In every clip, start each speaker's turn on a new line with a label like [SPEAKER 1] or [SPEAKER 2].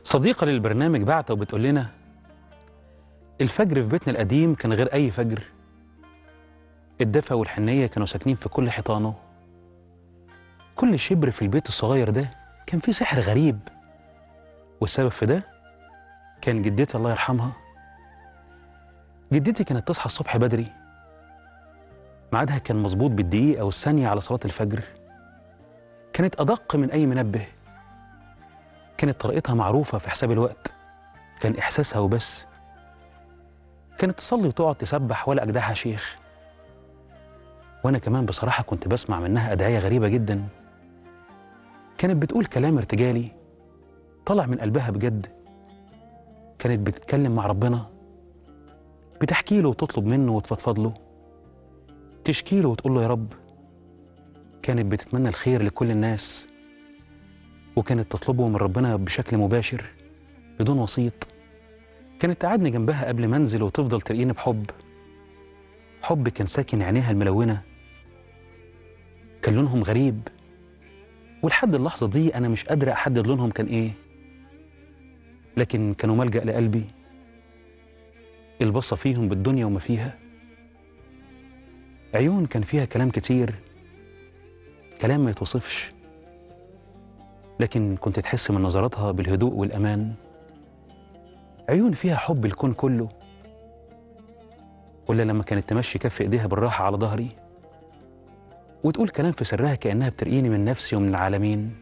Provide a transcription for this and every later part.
[SPEAKER 1] صديقة للبرنامج بعتة وبتقول لنا الفجر في بيتنا القديم كان غير أي فجر الدفى والحنية كانوا ساكنين في كل حيطانه كل شبر في البيت الصغير ده كان فيه سحر غريب والسبب في ده كان جدتي الله يرحمها جدتي كانت تصحى الصبح بدري ميعادها كان مظبوط بالدقيقة والثانية على صلاة الفجر كانت أدق من أي منبه كانت طريقتها معروفة في حساب الوقت كان إحساسها وبس كانت تصلي وتقعد تسبح ولا أجدعها شيخ وأنا كمان بصراحة كنت بسمع منها أدعية غريبة جدا كانت بتقول كلام ارتجالي طلع من قلبها بجد كانت بتتكلم مع ربنا بتحكي له وتطلب منه وتفضفض له تشكي له وتقول له يا رب كانت بتتمنى الخير لكل الناس وكانت تطلبه من ربنا بشكل مباشر بدون وسيط كانت تقعدني جنبها قبل ما انزل وتفضل ترقيني بحب حب كان ساكن عينيها الملونة كان لونهم غريب ولحد اللحظة دي أنا مش قادر أحدد لونهم كان إيه لكن كانوا ملجأ لقلبي البصة فيهم بالدنيا وما فيها عيون كان فيها كلام كتير كلام ما يتوصفش لكن كنت تحس من نظراتها بالهدوء والأمان عيون فيها حب الكون كله ولا لما كانت تمشي كف ايديها بالراحة على ظهري وتقول كلام في سرها كأنها بترقيني من نفسي ومن العالمين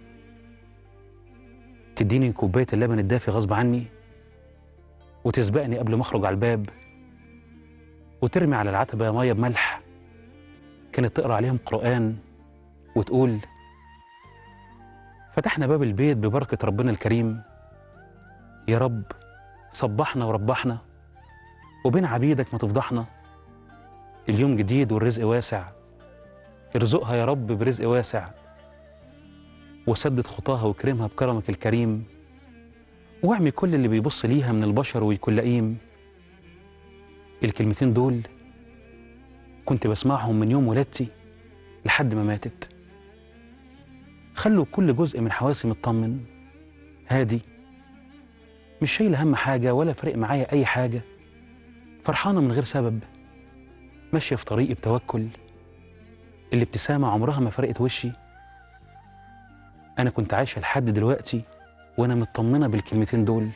[SPEAKER 1] تديني كوباية اللبن الدافي غصب عني وتسبقني قبل ما اخرج على الباب وترمي على العتبة مية بملح كانت تقرأ عليهم قرآن وتقول فتحنا باب البيت ببركة ربنا الكريم يا رب صبحنا وربحنا وبين عبيدك ما تفضحنا اليوم جديد والرزق واسع ارزقها يا رب برزق واسع وسدد خطاها واكرمها بكرمك الكريم واعمي كل اللي بيبص ليها من البشر ويكون لئيم الكلمتين دول كنت بسمعهم من يوم ولادتي لحد ما ماتت خلوا كل جزء من حواسي مطمن هادي مش شايله هم حاجه ولا فارق معايا اي حاجه فرحانه من غير سبب ماشيه في طريقي بتوكل الابتسامه عمرها ما فرقت وشي انا كنت عايشه لحد دلوقتي وانا مطمنه بالكلمتين دول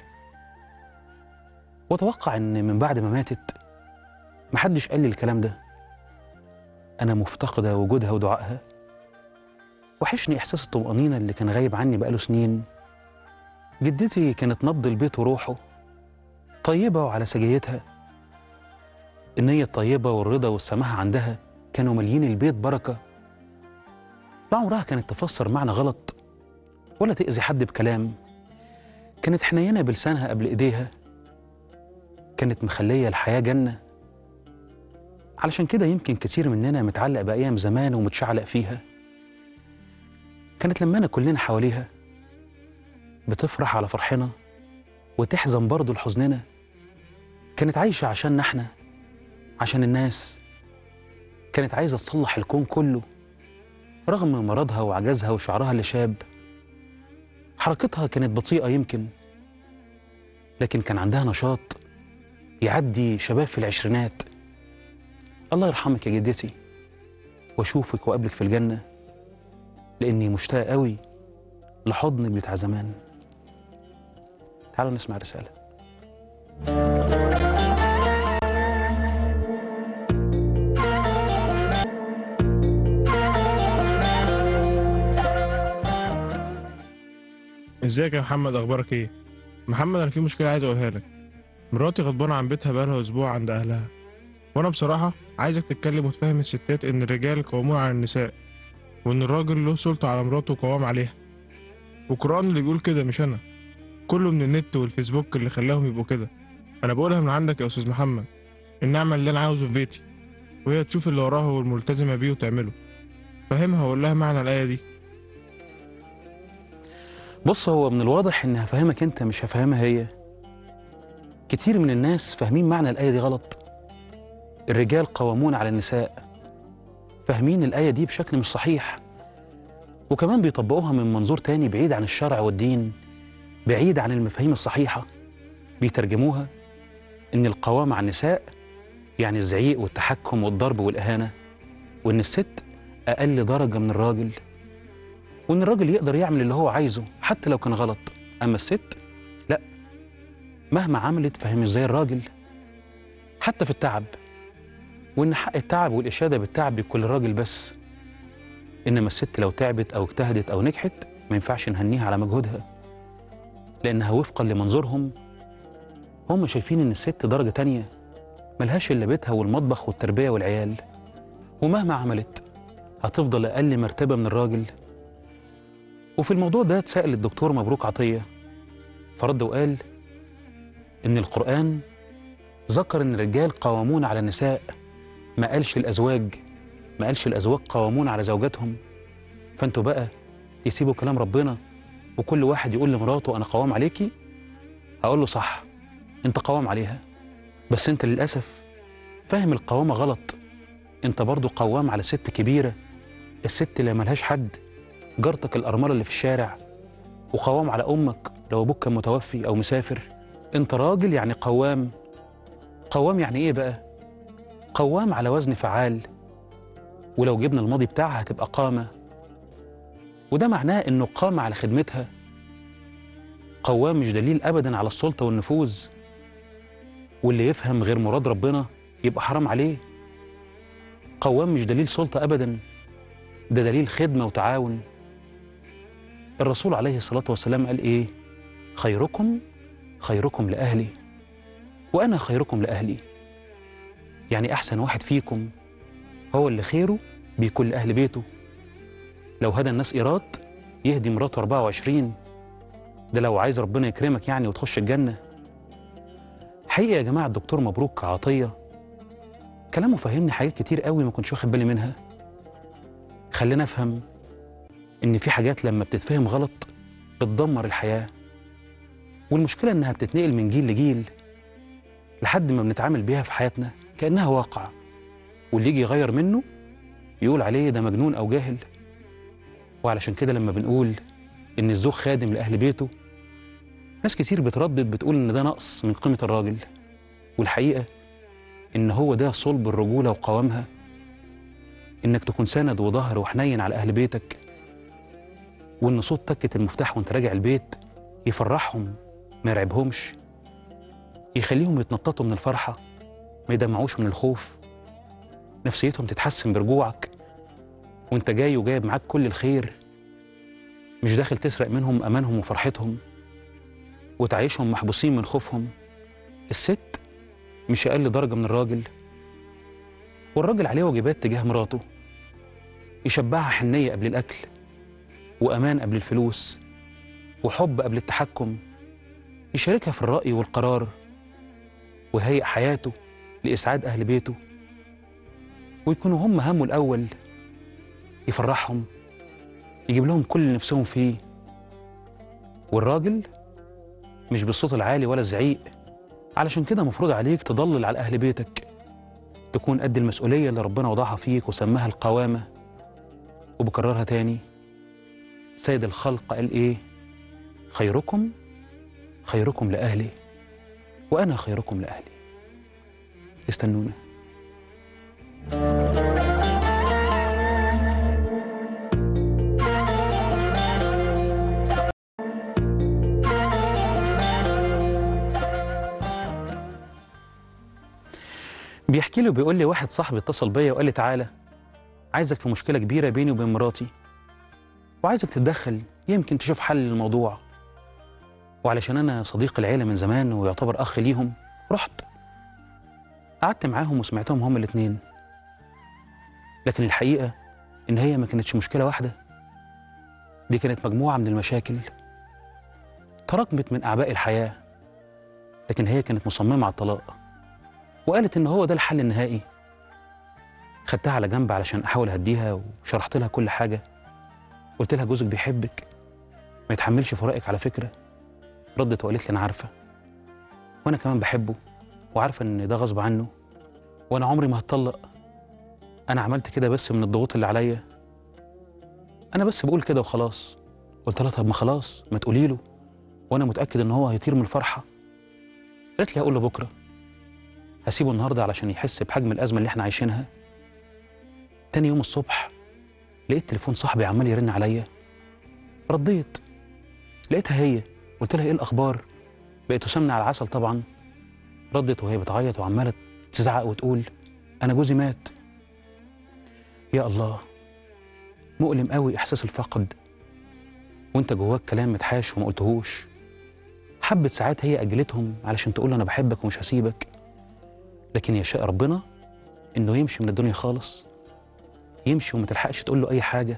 [SPEAKER 1] واتوقع ان من بعد ما ماتت محدش قال لي الكلام ده انا مفتقده وجودها ودعائها وحشني احساس الطمانينه اللي كان غايب عني بقاله سنين جدتي كانت نبض البيت وروحه طيبه وعلى سجيتها النيه الطيبه والرضا والسماحه عندها كانوا ماليين البيت بركه لا عمرها كانت تفسر معنى غلط ولا تأذي حد بكلام كانت حنينة بلسانها قبل إيديها كانت مخلية الحياة جنة علشان كده يمكن كتير مننا متعلق بأيام زمان ومتشعلق فيها كانت لمانا كلنا حواليها بتفرح على فرحنا وتحزن برضه لحزننا كانت عايشة عشاننا احنا عشان الناس كانت عايزة تصلح الكون كله رغم مرضها وعجزها وشعرها اللي شاب حركتها كانت بطيئة يمكن لكن كان عندها نشاط يعدي شباب في العشرينات الله يرحمك يا جدتي واشوفك وقابلك في الجنة لاني مشتاق قوي لحضنك بتاع زمان تعالوا نسمع رسالة
[SPEAKER 2] ازيك يا محمد اخبارك ايه محمد انا في مشكله عايز اقولها لك مراتي غضبانه عن بيتها بقالها اسبوع عند اهلها وانا بصراحه عايزك تتكلم وتفهم الستات ان الرجال قوامون على النساء وان الراجل له سلطه على مراته وقوام عليها والقران اللي بيقول كده مش انا كله من النت والفيسبوك اللي خلاهم يبقوا كده انا بقولها من عندك يا استاذ محمد ان اعمل اللي انا عاوزه في بيتي وهي تشوف اللي وراها والملتزمه بيه وتعمله فهمها وقول لها معنى الايه دي
[SPEAKER 1] بص هو من الواضح ان هفهمك انت مش هفهمها هي كتير من الناس فاهمين معنى الآية دي غلط الرجال قوامون على النساء فاهمين الآية دي بشكل مش صحيح وكمان بيطبقوها من منظور تاني بعيد عن الشرع والدين بعيد عن المفاهيم الصحيحة بيترجموها إن القوامة على النساء يعني الزعيق والتحكم والضرب والإهانة وإن الست أقل درجة من الراجل وإن الراجل يقدر يعمل اللي هو عايزه حتى لو كان غلط أما الست لا مهما عملت فهي مش زي الراجل حتى في التعب وإن حق التعب والإشادة بالتعب بيكون للراجل بس إنما الست لو تعبت أو اجتهدت أو نجحت ما ينفعش نهنيها على مجهودها لأنها وفقا لمنظورهم هم شايفين إن الست درجة تانية ملهاش إلا بيتها والمطبخ والتربية والعيال ومهما عملت هتفضل أقل مرتبة من الراجل وفي الموضوع ده اتسأل الدكتور مبروك عطية فرد وقال إن القرآن ذكر إن الرجال قوامون على النساء ما قالش الأزواج ما قالش الأزواج قوامون على زوجاتهم فأنتوا بقى يسيبوا كلام ربنا وكل واحد يقول لمراته أنا قوام عليكي هقول له صح أنت قوام عليها بس أنت للأسف فاهم القوامة غلط أنت برضو قوام على ست كبيرة الست اللي ملهاش حد جارتك الأرملة اللي في الشارع وقوام على أمك لو أبوك كان متوفي أو مسافر أنت راجل يعني قوام قوام يعني إيه بقى؟ قوام على وزن فعال ولو جبنا الماضي بتاعها هتبقى قامة وده معناه إنه قام على خدمتها قوام مش دليل أبدا على السلطة والنفوذ واللي يفهم غير مراد ربنا يبقى حرام عليه قوام مش دليل سلطة أبدا ده دليل خدمة وتعاون الرسول عليه الصلاة والسلام قال إيه خيركم خيركم لأهلي وأنا خيركم لأهلي يعني أحسن واحد فيكم هو اللي خيره بيكون لأهل بيته لو هدى الناس إيراد يهدي مراته 24 ده لو عايز ربنا يكرمك يعني وتخش الجنة حقيقة يا جماعة الدكتور مبروك عطية كلامه فهمني حاجات كتير قوي ما كنتش واخد بالي منها خلينا أفهم إن في حاجات لما بتتفهم غلط بتدمر الحياة والمشكلة إنها بتتنقل من جيل لجيل لحد ما بنتعامل بيها في حياتنا كأنها واقع واللي يجي يغير منه يقول عليه ده مجنون أو جاهل وعلشان كده لما بنقول إن الزوج خادم لأهل بيته ناس كتير بتردد بتقول إن ده نقص من قيمة الراجل والحقيقة إن هو ده صلب الرجولة وقوامها إنك تكون سند وظهر وحنين على أهل بيتك وإن صوت تكة المفتاح وأنت راجع البيت يفرحهم ما يرعبهمش يخليهم يتنططوا من الفرحة ما يدمعوش من الخوف نفسيتهم تتحسن برجوعك وانت جاي وجايب معاك كل الخير مش داخل تسرق منهم أمانهم وفرحتهم وتعيشهم محبوسين من خوفهم الست مش أقل درجة من الراجل والراجل عليه واجبات تجاه مراته يشبعها حنية قبل الأكل وأمان قبل الفلوس وحب قبل التحكم يشاركها في الرأي والقرار ويهيئ حياته لإسعاد أهل بيته ويكونوا هم همه الأول يفرحهم يجيب لهم كل اللي نفسهم فيه والراجل مش بالصوت العالي ولا الزعيق علشان كده مفروض عليك تضلل على أهل بيتك تكون قد المسؤولية اللي ربنا وضعها فيك وسماها القوامة وبكررها تاني سيد الخلق قال إيه خيركم خيركم لأهلي وأنا خيركم لأهلي استنونا بيحكي لي وبيقول لي واحد صاحبي اتصل بيا وقال لي تعالى عايزك في مشكلة كبيرة بيني وبين مراتي وعايزك تتدخل يمكن تشوف حل للموضوع وعلشان أنا صديق العيلة من زمان ويعتبر أخ ليهم رحت قعدت معاهم وسمعتهم هما الاتنين لكن الحقيقة إن هي ما كانتش مشكلة واحدة دي كانت مجموعة من المشاكل تراكمت من أعباء الحياة لكن هي كانت مصممة على الطلاق وقالت إن هو ده الحل النهائي خدتها على جنب علشان أحاول أهديها وشرحت لها كل حاجة قلت لها جوزك بيحبك ما يتحملش فراقك على فكرة ردت وقالت لي أنا عارفة وأنا كمان بحبه وعارفة إن ده غصب عنه وأنا عمري ما هتطلق أنا عملت كده بس من الضغوط اللي عليا أنا بس بقول كده وخلاص قلت لها طب ما خلاص ما تقولي له وانا متاكد ان هو هيطير من الفرحه قالت لي هقول له بكره هسيبه النهارده علشان يحس بحجم الازمه اللي احنا عايشينها تاني يوم الصبح لقيت تليفون صاحبي عمال يرن عليا رديت لقيتها هي قلت لها ايه الاخبار بقت تسمني على العسل طبعا ردت وهي بتعيط وعماله تزعق وتقول انا جوزي مات يا الله مؤلم قوي احساس الفقد وانت جواك كلام متحاش وما قلتهوش حبة ساعات هي اجلتهم علشان تقول له انا بحبك ومش هسيبك لكن يشاء ربنا انه يمشي من الدنيا خالص يمشي وما تلحقش تقول له اي حاجه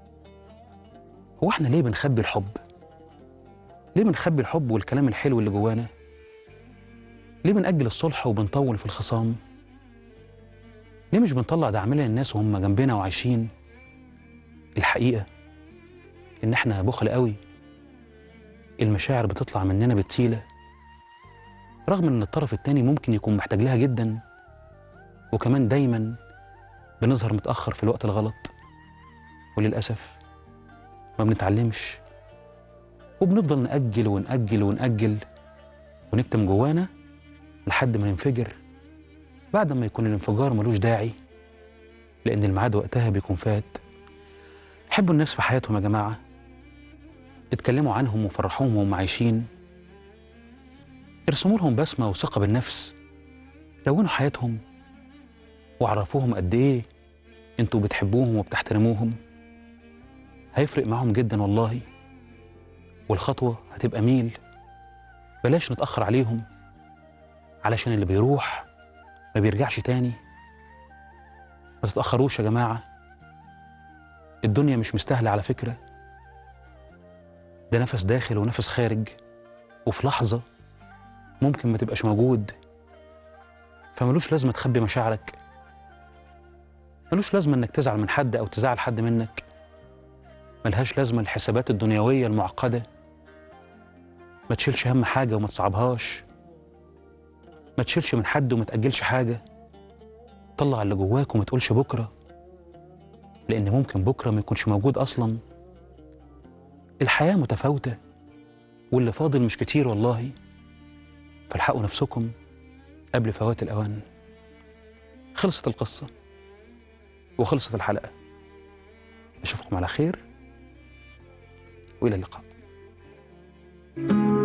[SPEAKER 1] هو احنا ليه بنخبي الحب ليه بنخبي الحب والكلام الحلو اللي جوانا ليه بنأجل الصلح وبنطول في الخصام ليه مش بنطلع دعمنا للناس وهم جنبنا وعايشين الحقيقه ان احنا بخل قوي المشاعر بتطلع مننا بتيله رغم ان الطرف التاني ممكن يكون محتاج لها جدا وكمان دايما بنظهر متأخر في الوقت الغلط وللأسف ما بنتعلمش وبنفضل نأجل ونأجل ونأجل ونكتم جوانا لحد ما ننفجر بعد ما يكون الانفجار ملوش داعي لأن الميعاد وقتها بيكون فات حبوا الناس في حياتهم يا جماعة اتكلموا عنهم وفرحوهم وهم عايشين ارسموا لهم بسمة وثقة بالنفس لونوا حياتهم وعرفوهم قد ايه انتوا بتحبوهم وبتحترموهم هيفرق معاهم جدا والله والخطوة هتبقى ميل بلاش نتأخر عليهم علشان اللي بيروح ما بيرجعش تاني ما تتأخروش يا جماعة الدنيا مش مستاهلة على فكرة ده نفس داخل ونفس خارج وفي لحظة ممكن ما تبقاش موجود فملوش لازمة تخبي مشاعرك ملوش لازمة انك تزعل من حد او تزعل حد منك ملهاش لازمة الحسابات الدنيوية المعقدة ما تشيلش هم حاجة وما تصعبهاش ما تشيلش من حد وما تأجلش حاجة طلع اللي جواك وما تقولش بكرة لأن ممكن بكرة ما يكونش موجود أصلا الحياة متفاوتة واللي فاضل مش كتير والله فالحقوا نفسكم قبل فوات الأوان خلصت القصة وخلصت الحلقة أشوفكم على خير وإلى اللقاء